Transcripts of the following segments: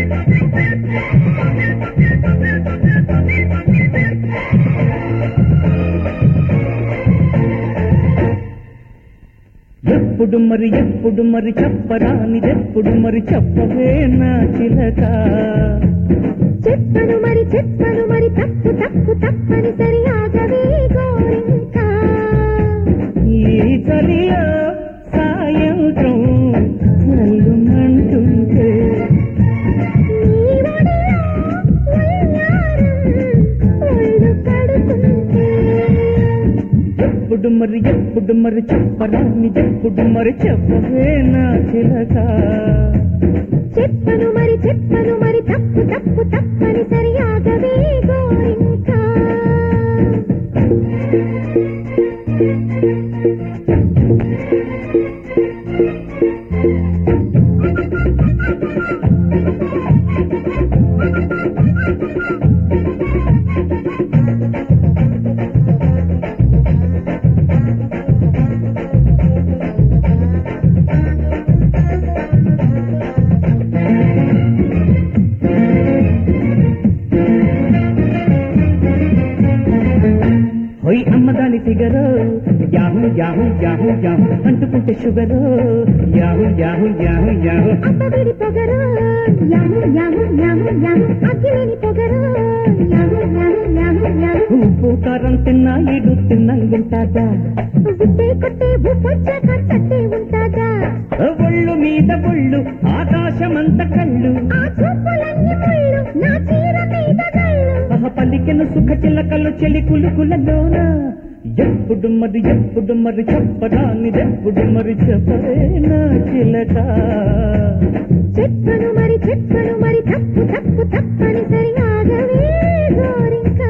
ఎప్పుడు మరి ఎప్పుడు మరి చెప్పరానిదెప్పుడు మరి చెప్పవే నా చిలక చెప్పను మరి చెప్పను మరి తప్పు తప్పు తప్పనిసరి ఆగవే గోరింకా ఈ చలియో సాయంత్రం చల్లుమంటుంటే నీ ఒడిలో ఉయ్యారం ఒళ్ళు కడుతుంటే ఎప్పుడు మరి ఎప్పుడు మరి చెప్పరానిదెప్పుడు మరి చెప్పవే నా చిలక చెప్పను మరి చెప్పను మరి తప్పు తప్పు తప్పనిసరి ఆగవే గోరింకా హొయ్ అమ్మదాని ఫిగరు యాహు యాహు యాహు యాహు అంటుకుంటే షుగరు యాహు యాహు యాహు యాహు అబ్బవిడి పొగరు యాము యాము యాము యాము అగ్గిలేని పొగరు యాము యాము యాము యాము ఉప్పు కారం తిన్నా ఇడు తిన్నంగుంటాదా ఉట్టే కొట్టే ఉప్పొచ్చాక చట్టే ఉంటాదా ఒళ్ళు మీద ఒళ్ళు ఆకాశమంత కళ్ళు ఆ చూపులన్నీ ముళ్ళు నా చీర మీద గళ్ళు అహ పలికెను సుఖ చిలకలు చెలి కులుకులలోన ఎప్పుడు మరి ఎప్పుడు మరి చెప్పరానిదెప్పుడు మరి చెప్పరే నా చిలక చెప్పను మరి చెప్పను మరి తప్పు తప్పు తప్పనిసరి ఆగవే గోరింకా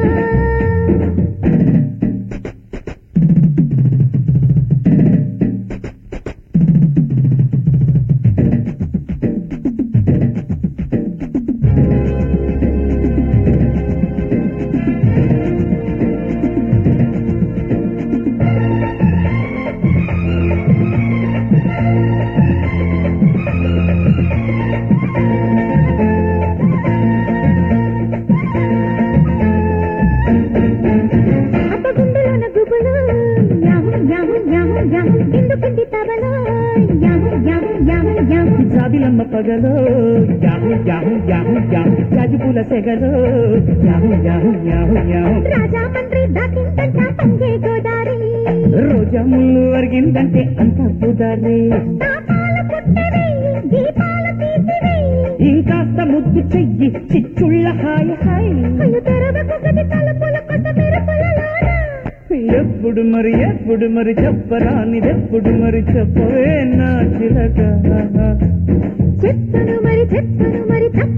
అప్పగుండులోన గుబులు యాము యాము యాము యాము ఇందుకింది తబలో యాము యాము యాము యాము జాబిలమ్మ పగలో యాహు యాహు యాహు యాహు రాజుపూల సెగలో యాహు యాహు యాహు యాహు రాజా మంత్రి దాకిందంట పంగే గోదారి రోజా ముళ్ళు అరిగిందంటే అంత బుదారే తాపాల పుట్టవేయి దీపాల తీసివేయి ఇంకాస్త ముద్దు చెయ్యి చిచ్చుళ్ళ హాయ్ హాయ్ కళ్ళు తెరవకు గది తలుపుల కొత్త మెరుపులలోన ఎప్పుడు మరి ఎప్పుడు మరి చెప్పరానిదెప్పుడు మరి చెప్పవే నా చిలక చెప్పను మరి చెప్పను మరి తప్పు